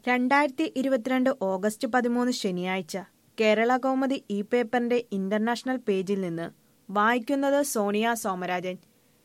രണ്ടായിരത്തി ഇരുപത്തിരണ്ട് ഓഗസ്റ്റ് പതിമൂന്ന് ശനിയാഴ്ച കേരള കൗമുദി ഇ പേപ്പറിന്റെ ഇന്റർനാഷണൽ പേജിൽ നിന്ന് വായിക്കുന്നത് സോണിയ സോമരാജൻ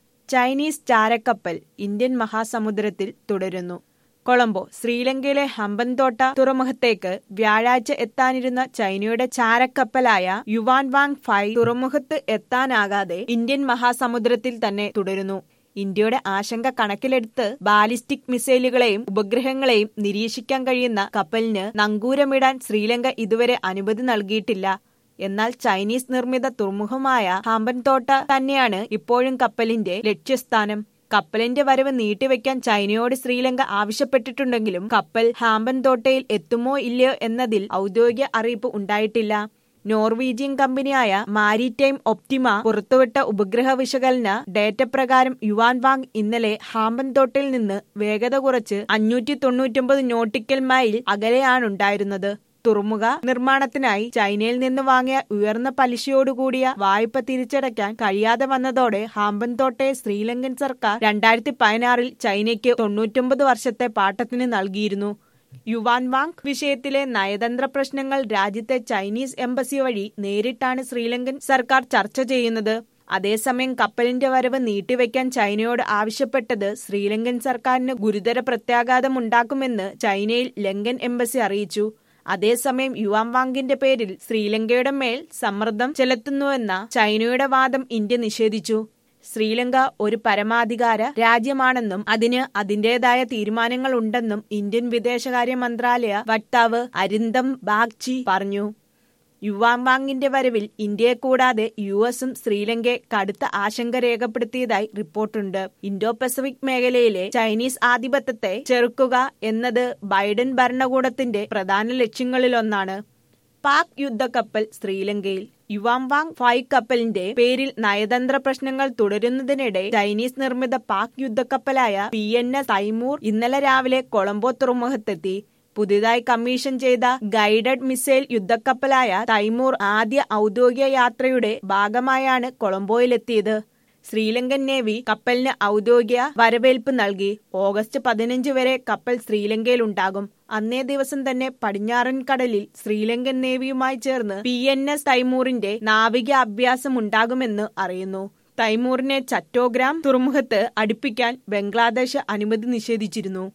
ചൈനീസ് ചാരക്കപ്പൽ ഇന്ത്യൻ മഹാസമുദ്രത്തിൽ തുടരുന്നു കൊളംബോ ശ്രീലങ്കയിലെ ഹമ്പൻതോട്ട തുറമുഖത്തേക്ക് വ്യാഴാഴ്ച എത്താനിരുന്ന ചൈനയുടെ ചാരക്കപ്പലായ യുവാൻ വാങ് ഫൈ തുറമുഖത്ത് എത്താനാകാതെ ഇന്ത്യൻ മഹാസമുദ്രത്തിൽ തന്നെ തുടരുന്നു ഇന്ത്യയുടെ ആശങ്ക കണക്കിലെടുത്ത് ബാലിസ്റ്റിക് മിസൈലുകളെയും ഉപഗ്രഹങ്ങളെയും നിരീക്ഷിക്കാൻ കഴിയുന്ന കപ്പലിന് നങ്കൂരമിടാൻ ശ്രീലങ്ക ഇതുവരെ അനുമതി നൽകിയിട്ടില്ല എന്നാൽ ചൈനീസ് നിർമ്മിത തുറമുഖമായ ഹാമ്പൻതോട്ട തന്നെയാണ് ഇപ്പോഴും കപ്പലിന്റെ ലക്ഷ്യസ്ഥാനം കപ്പലിന്റെ വരവ് നീട്ടിവെക്കാൻ ചൈനയോട് ശ്രീലങ്ക ആവശ്യപ്പെട്ടിട്ടുണ്ടെങ്കിലും കപ്പൽ ഹാമ്പൻതോട്ടയിൽ എത്തുമോ ഇല്ലയോ എന്നതിൽ ഔദ്യോഗിക അറിയിപ്പ് ഉണ്ടായിട്ടില്ല നോർവീജിയൻ കമ്പനിയായ മാരിടൈം ഒപ്റ്റിമ പുറത്തുവിട്ട ഉപഗ്രഹ വിശകലന ഡേറ്റ പ്രകാരം യുവാൻ വാങ് ഇന്നലെ ഹാമ്പൻതോട്ടിൽ നിന്ന് വേഗത കുറച്ച് അഞ്ഞൂറ്റി തൊണ്ണൂറ്റൊമ്പത് നോട്ടിക്കൽ മൈൽ അകലെയാണുണ്ടായിരുന്നത് തുറമുഖ നിർമ്മാണത്തിനായി ചൈനയിൽ നിന്ന് വാങ്ങിയ ഉയർന്ന പലിശയോടുകൂടിയ വായ്പ തിരിച്ചടയ്ക്കാൻ കഴിയാതെ വന്നതോടെ ഹാമ്പൻതോട്ടയെ ശ്രീലങ്കൻ സർക്കാർ രണ്ടായിരത്തി പതിനാറിൽ ചൈനയ്ക്ക് തൊണ്ണൂറ്റൊമ്പത് വർഷത്തെ പാട്ടത്തിന് നൽകിയിരുന്നു യുവാൻ വാങ് വിഷയത്തിലെ നയതന്ത്ര പ്രശ്നങ്ങൾ രാജ്യത്തെ ചൈനീസ് എംബസി വഴി നേരിട്ടാണ് ശ്രീലങ്കൻ സർക്കാർ ചർച്ച ചെയ്യുന്നത് അതേസമയം കപ്പലിന്റെ വരവ് നീട്ടിവെക്കാൻ ചൈനയോട് ആവശ്യപ്പെട്ടത് ശ്രീലങ്കൻ സർക്കാരിന് ഗുരുതര പ്രത്യാഘാതമുണ്ടാക്കുമെന്ന് ചൈനയിൽ ലങ്കൻ എംബസി അറിയിച്ചു അതേസമയം യുവാൻ വാങ്ങിന്റെ പേരിൽ ശ്രീലങ്കയുടെ മേൽ സമ്മർദ്ദം ചെലുത്തുന്നുവെന്ന ചൈനയുടെ വാദം ഇന്ത്യ നിഷേധിച്ചു ശ്രീലങ്ക ഒരു പരമാധികാര രാജ്യമാണെന്നും അതിന് അതിന്റേതായ തീരുമാനങ്ങളുണ്ടെന്നും ഇന്ത്യൻ വിദേശകാര്യ മന്ത്രാലയ വക്താവ് അരിന്ദം ബാഗ്ചി പറഞ്ഞു യുവാങ്വാങ്ങിന്റെ വരവിൽ ഇന്ത്യയെ കൂടാതെ യു എസും ശ്രീലങ്കയെ കടുത്ത ആശങ്ക രേഖപ്പെടുത്തിയതായി റിപ്പോർട്ടുണ്ട് ഇൻഡോ പസഫിക് മേഖലയിലെ ചൈനീസ് ആധിപത്യത്തെ ചെറുക്കുക എന്നത് ബൈഡൻ ഭരണകൂടത്തിന്റെ പ്രധാന ലക്ഷ്യങ്ങളിലൊന്നാണ് പാക് യുദ്ധക്കപ്പൽ ശ്രീലങ്കയിൽ യുവാംവാങ് ഫൈവ് കപ്പലിന്റെ പേരിൽ നയതന്ത്ര പ്രശ്നങ്ങൾ തുടരുന്നതിനിടെ ചൈനീസ് നിർമ്മിത പാക് യുദ്ധക്കപ്പലായ പി എൻ എസ് തൈമൂർ ഇന്നലെ രാവിലെ കൊളംബോ തുറമുഖത്തെത്തി പുതിയതായി കമ്മീഷൻ ചെയ്ത ഗൈഡഡ് മിസൈൽ യുദ്ധക്കപ്പലായ തൈമൂർ ആദ്യ ഔദ്യോഗിക യാത്രയുടെ ഭാഗമായാണ് കൊളംബോയിലെത്തിയത് ശ്രീലങ്കൻ നേവി കപ്പലിന് ഔദ്യോഗിക വരവേൽപ്പ് നൽകി ഓഗസ്റ്റ് പതിനഞ്ച് വരെ കപ്പൽ ശ്രീലങ്കയിലുണ്ടാകും അന്നേ ദിവസം തന്നെ പടിഞ്ഞാറൻ കടലിൽ ശ്രീലങ്കൻ നേവിയുമായി ചേർന്ന് പി എൻ എസ് തൈമൂറിന്റെ നാവിക അഭ്യാസം ഉണ്ടാകുമെന്ന് അറിയുന്നു തൈമൂറിനെ ചറ്റോഗ്രാം തുറമുഖത്ത് അടുപ്പിക്കാൻ ബംഗ്ലാദേശ് അനുമതി നിഷേധിച്ചിരുന്നു